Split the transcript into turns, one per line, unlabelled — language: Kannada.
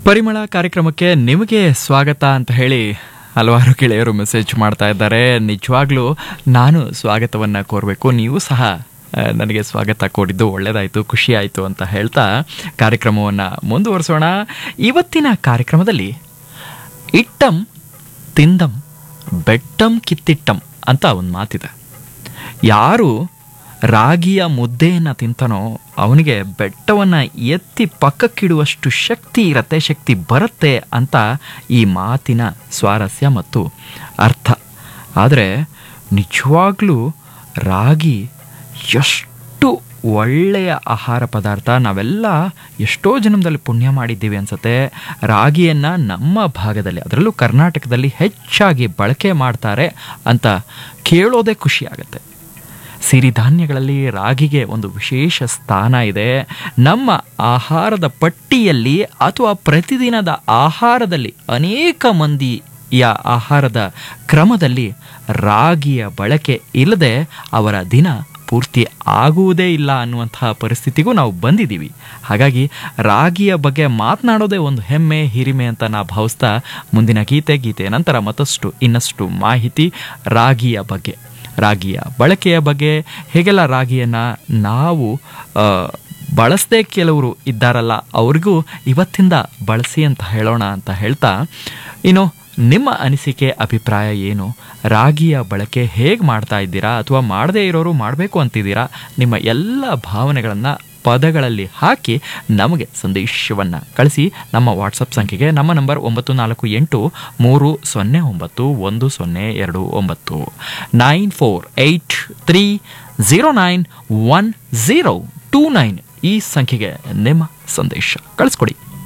ಪರಿಮಳ ಕಾರ್ಯಕ್ರಮಕ್ಕೆ ನಿಮಗೆ ಸ್ವಾಗತ ಅಂತ ಹೇಳಿ ಹಲವಾರು ಗೆಳೆಯರು ಮೆಸೇಜ್ ಮಾಡ್ತಾ ಇದ್ದಾರೆ ನಿಜವಾಗ್ಲೂ ನಾನು ಸ್ವಾಗತವನ್ನು ಕೋರಬೇಕು ನೀವು ಸಹ ಆ, ನನಗೆ ಸ್ವಾಗತ ಕೋರಿದ್ದು ಒಳ್ಳೆಯದಾಯಿತು ಖುಷಿ ಆಯಿತು ಅಂತ ಹೇಳ್ತಾ ಕಾರ್ಯಕ್ರಮವನ್ನು ಮುಂದುವರಿಸೋಣ ಇವತ್ತಿನ ಕಾರ್ಯಕ್ರಮದಲ್ಲಿ ಇಟ್ಟಂ ತಿಂದಂ ಬೆಟ್ಟಂ ಕಿತ್ತಿಟ್ಟಂ ಅಂತ ಒಂದು ಮಾತಿದೆ ಯಾರು ರಾಗಿಯ ಮುದ್ದೆಯನ್ನು ತಿಂತಾನೋ ಅವನಿಗೆ ಬೆಟ್ಟವನ್ನು ಎತ್ತಿ ಪಕ್ಕಕ್ಕಿಡುವಷ್ಟು ಶಕ್ತಿ ಇರತ್ತೆ ಶಕ್ತಿ ಬರುತ್ತೆ ಅಂತ ಈ ಮಾತಿನ ಸ್ವಾರಸ್ಯ ಮತ್ತು ಅರ್ಥ ಆದರೆ ನಿಜವಾಗ್ಲೂ ರಾಗಿ ಎಷ್ಟು ಒಳ್ಳೆಯ ಆಹಾರ ಪದಾರ್ಥ ನಾವೆಲ್ಲ ಎಷ್ಟೋ ಜನ್ಮದಲ್ಲಿ ಪುಣ್ಯ ಮಾಡಿದ್ದೀವಿ ಅನ್ಸುತ್ತೆ ರಾಗಿಯನ್ನು ನಮ್ಮ ಭಾಗದಲ್ಲಿ ಅದರಲ್ಲೂ ಕರ್ನಾಟಕದಲ್ಲಿ ಹೆಚ್ಚಾಗಿ ಬಳಕೆ ಮಾಡ್ತಾರೆ ಅಂತ ಕೇಳೋದೇ ಖುಷಿ ಆಗುತ್ತೆ ಸಿರಿಧಾನ್ಯಗಳಲ್ಲಿ ರಾಗಿಗೆ ಒಂದು ವಿಶೇಷ ಸ್ಥಾನ ಇದೆ ನಮ್ಮ ಆಹಾರದ ಪಟ್ಟಿಯಲ್ಲಿ ಅಥವಾ ಪ್ರತಿದಿನದ ಆಹಾರದಲ್ಲಿ ಅನೇಕ ಮಂದಿಯ ಆಹಾರದ ಕ್ರಮದಲ್ಲಿ ರಾಗಿಯ ಬಳಕೆ ಇಲ್ಲದೆ ಅವರ ದಿನ ಪೂರ್ತಿ ಆಗುವುದೇ ಇಲ್ಲ ಅನ್ನುವಂತಹ ಪರಿಸ್ಥಿತಿಗೂ ನಾವು ಬಂದಿದ್ದೀವಿ ಹಾಗಾಗಿ ರಾಗಿಯ ಬಗ್ಗೆ ಮಾತನಾಡೋದೇ ಒಂದು ಹೆಮ್ಮೆ ಹಿರಿಮೆ ಅಂತ ನಾ ಭಾವಿಸ್ತಾ ಮುಂದಿನ ಗೀತೆ ಗೀತೆ ನಂತರ ಮತ್ತಷ್ಟು ಇನ್ನಷ್ಟು ಮಾಹಿತಿ ರಾಗಿಯ ಬಗ್ಗೆ ರಾಗಿಯ ಬಳಕೆಯ ಬಗ್ಗೆ ಹೇಗೆಲ್ಲ ರಾಗಿಯನ್ನು ನಾವು ಆ, ಬಳಸದೇ ಕೆಲವರು ಇದ್ದಾರಲ್ಲ ಅವ್ರಿಗೂ ಇವತ್ತಿಂದ ಬಳಸಿ ಅಂತ ಹೇಳೋಣ ಅಂತ ಹೇಳ್ತಾ ಇನ್ನು ನಿಮ್ಮ ಅನಿಸಿಕೆ ಅಭಿಪ್ರಾಯ ಏನು ರಾಗಿಯ ಬಳಕೆ ಹೇಗೆ ಮಾಡ್ತಾ ಇದ್ದೀರಾ ಅಥವಾ ಮಾಡದೇ ಇರೋರು ಮಾಡಬೇಕು ಅಂತಿದ್ದೀರಾ ನಿಮ್ಮ ಎಲ್ಲ ಭಾವನೆಗಳನ್ನು ಪದಗಳಲ್ಲಿ ಹಾಕಿ ನಮಗೆ ಸಂದೇಶವನ್ನು ಕಳಿಸಿ ನಮ್ಮ ವಾಟ್ಸಪ್ ಸಂಖ್ಯೆಗೆ ನಮ್ಮ ನಂಬರ್ ಒಂಬತ್ತು ನಾಲ್ಕು ಎಂಟು ಮೂರು ಸೊನ್ನೆ ಒಂಬತ್ತು ಒಂದು ಸೊನ್ನೆ ಎರಡು ಒಂಬತ್ತು nine four eight three zero nine one zero two nine ಈ ಸಂಖ್ಯೆಗೆ ನಿಮ್ಮ ಸಂದೇಶ ಕಳಿಸ್ಕೊಡಿ